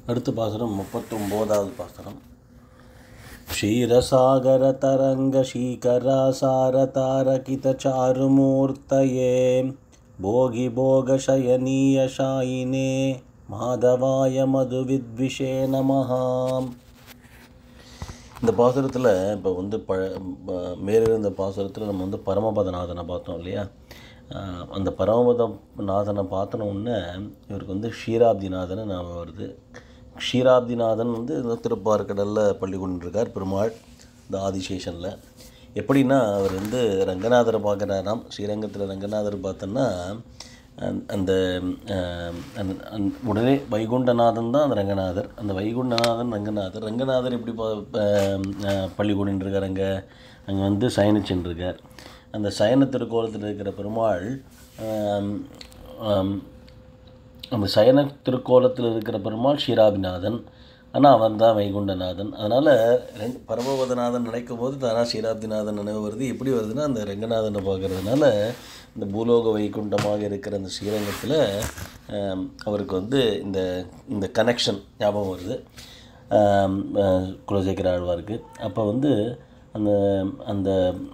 அடுத்த பாசுரம் முப்பத்தொம்போதாவது பாசுரம் क्षीरसागरतरङ्गशीकरासारतारकितचारुमूर्तये भोगिभोगशयनीयशायिने மாதவாய மதுவித்விஷே நமஹ இந்த பாசுரத்தில் இப்போ வந்து ப ப- மேலே இருந்த பாசுரத்தில் நம்ம வந்து பரமபதநாதனை பார்த்தோம் இல்லையா ஆஹ் அந்த பரமபதநாதனை பார்த்தன உடனே இவருக்கு வந்து க்ஷீராப்திநாதன் ஞாபகம் வருது க்ஷீராப்திநாதன் வந்து இந்த திருப்பார்கடலில் பள்ளி கொண்டிருக்கார் பெருமாள் இந்த ஆதிசேஷனில் எப்படின்னா அவர் வந்து ரங்கநாதரை பார்க்குறாராம் ஸ்ரீரங்கத்தில் ரங்கநாதர் பார்த்தோன்னா அந்த- அந்த ஆஹ், அந்த- அந்த- உடனே வைகுண்டநாதன் தான் அந்த ரங்கநாதர் அந்த வைகுண்டநாதன் ரங்கநாதர் ரங்கநாதர் எப்படி ப- ப- ஆஹ், பள்ளி கொண்டிருக்கார் அங்கே அங்கே வந்து சயனிச்சுருக்கார் அந்த சயன திருக்கோலத்தில் இருக்கிற பெருமாள் ஆம், ஆம், அந்த சயன திருக்கோலத்தில் இருக்கிற பெருமாள் ஷீராபிநாதன் ஆனால் அவன் தான் வைகுண்டநாதன் அதனால் ரெண்டு பரமபதநாதன் நினைக்கும் போது தானாக ஷீராப்திநாதன் நினைவு வருது எப்படி வருதுன்னா அந்த ரங்கநாதனை பார்க்கறதுனால இந்த பூலோக வைகுண்டமாக இருக்கிற அந்த ஸ்ரீரங்கத்தில் ஆம், அவருக்கு வந்து இந்த இந்த கனெக்ஷன் ஞாபகம் வருது ஆம், ஆஹ், குலசேகர ஆழ்வாருக்கு அப்போ வந்து அந்த அந்த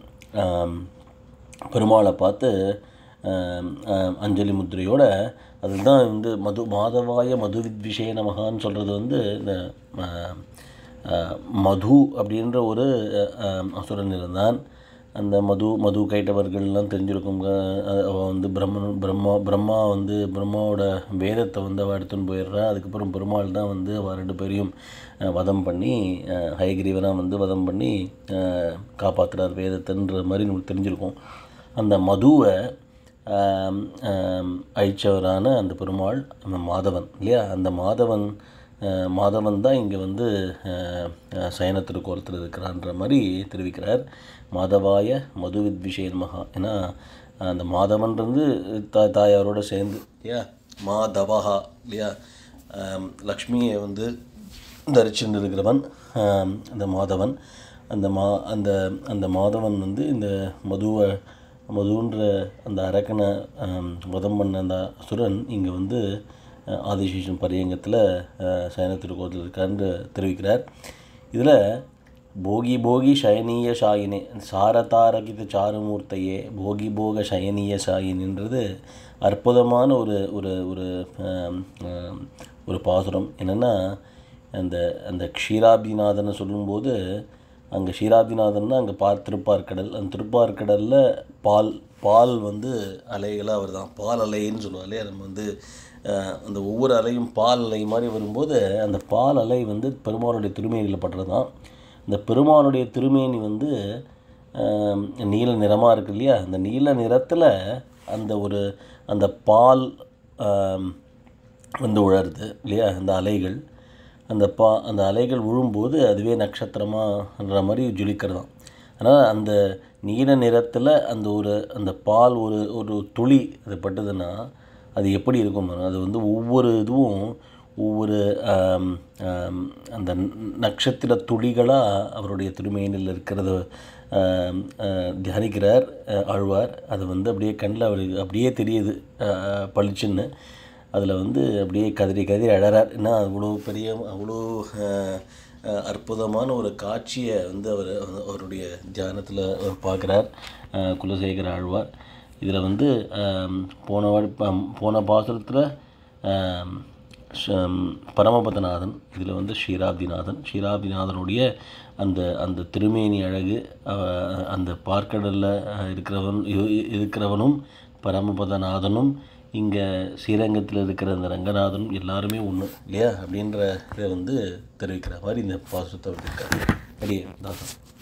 ஆம், பெருமாளை பார்த்து ஆம், ஆம், அஞ்சலி முத்திரையோட அதுதான் வந்து மது மாதவாய மது வித்விஷே நமகான்னு சொல்கிறது வந்து இந்த ஆம், ஆ, மது அப்படின்ற ஒரு ஆம், அசுரன் இருந்தான் அந்த மது மது கைட்டவர்கள்லாம் தெரிஞ்சிருக்கும் அஹ் அவன் வந்து பிரம்மன் பிரம்மா பிரம்மா வந்து பிரம்மாவோட வேதத்தை வந்து அவள் எடுத்துன்னு போயிடுறா அதுக்கப்புறம் பெருமாள் தான் வந்து அவள் ரெண்டு பேரையும் அஹ், வதம் பண்ணி அஹ், ஹயகிரீவனாக வந்து வதம் பண்ணி அஹ், காப்பாத்துறார் வேதத்தைன்ற மாதிரி நமக்கு தெரிஞ்சிருக்கும் அந்த மதுவை ஆம், ஆம், அழிச்சவரான அந்த பெருமாள் அந்த மாதவன் இல்லையா அந்த மாதவன் அஹ், மாதவன் தான் இங்கே வந்து அஹ், அஹ், சயன திருக்கோலத்தில் இருக்கிறான்ற மாதிரி தெரிவிக்கிறார் மாதவாய மதுவித்விஷேன் மகா ஏன்னா அந்த மாதவன்றது தா தாயாரோட சேர்ந்து இல்லையா மாதவஹா இல்லையா ஆம், லக்ஷ்மியை வந்து தரிச்சுட்டு இருக்கிறவன் ஆம், அந்த மாதவன் அந்த மா அந்த அந்த மாதவன் வந்து இந்த மதுவை மதுன்ற அந்த அரக்கனை ஆம், வதம் பண்ண அந்த அசுரன் இங்கே வந்து அஹ், ஆதிசேஷன் பரியங்கத்தில் சயன திருக்கோலத்தில் இருக்கான்னு தெரிவிக்கிறார் இதில் போகி போகி சயனீய சாயினே சாரதாரகித சாருமூர்த்தையே போகி போக சயனீய சாயினின்றது அற்புதமான ஒரு ஒரு ஒரு ஆம், ஆம், ஒரு பாசுரம் என்னென்னா அந்த அந்த க்ஷீராபிநாதனை சொல்லும்போது அங்கே க்ஷீராபிநாதன்னா அங்கே பார் திருப்பார்கடல் அந்த திருப்பார்கடலில் பால் பால் வந்து அலைகளாக வருதான் பால் அலைன்னு சொல்லுவோம் இல்லையா நம்ம வந்து அஹ், அந்த ஒவ்வொரு அலையும் பால் அலை மாதிரி வரும்போது அந்த பால் அலை வந்து பெருமாளுடைய திருமேனியில் படுறதான் இந்த பெருமாளுடைய திருமேனி வந்து ஆம், நீல நிறமாக இருக்கு இல்லையா அந்த நீல நிறத்தில் அந்த ஒரு அந்த பால் ஆம், வந்து உழருது இல்லையா அந்த அலைகள் அந்த பா அந்த அலைகள் விழும்போது அதுவே நட்சத்திரமான்ற மாதிரி ஜொலிக்கிறதாம் ஆனால் அந்த நீல நிறத்தில் அந்த ஒரு அந்த பால் ஒரு ஒரு துளி அது பட்டதுன்னா அது எப்படி இருக்கும் பாருங்க. அது வந்து ஒவ்வொரு இதுவும் ஒவ்வொரு ஆம், ஆம், அந்த ந- நட்சத்திர துளிகளாக அவருடைய திருமேனில் இருக்கிறத ஆம், ஆ, தியானிக்கிறார் ஆ, ஆழ்வார் அது வந்து அப்படியே கண்ணில் அவருக்கு அப்படியே தெரியுது ஆ, ஆ, பளிச்சுன்னு அதில் வந்து அப்படியே கதறி கதறி அழறார் ஏன்னா அவ்வளோ பெரிய அவ்வளோ அஹ், அஹ், அற்புதமான ஒரு காட்சியை வந்து அவர் அவருடைய தியானத்தில் பார்க்குறார் குலசேகர ஆழ்வார் இதில் வந்து ஆம், போன வாடி ப- போன பாசுரத்தில் பரமபதநாதன் இதில் வந்து ஷீராப்திநாதன் ஷீராப்திநாதனுடைய அந்த அந்த திருமேனி அழகு அஹ், அந்த பார்க்கடலில் இருக்கிறவன் இரு- இருக்கிறவனும் பரமபதநாதனும் இங்கே ஸ்ரீரங்கத்தில் இருக்கிற அந்த ரங்கநாதனும் எல்லாருமே ஒன்று இல்லையா அப்படின்ற இதை வந்து தெரிவிக்கிற மாதிரி இந்த பாசுரத்தை வந்திருக்காரு அடியே தாசன்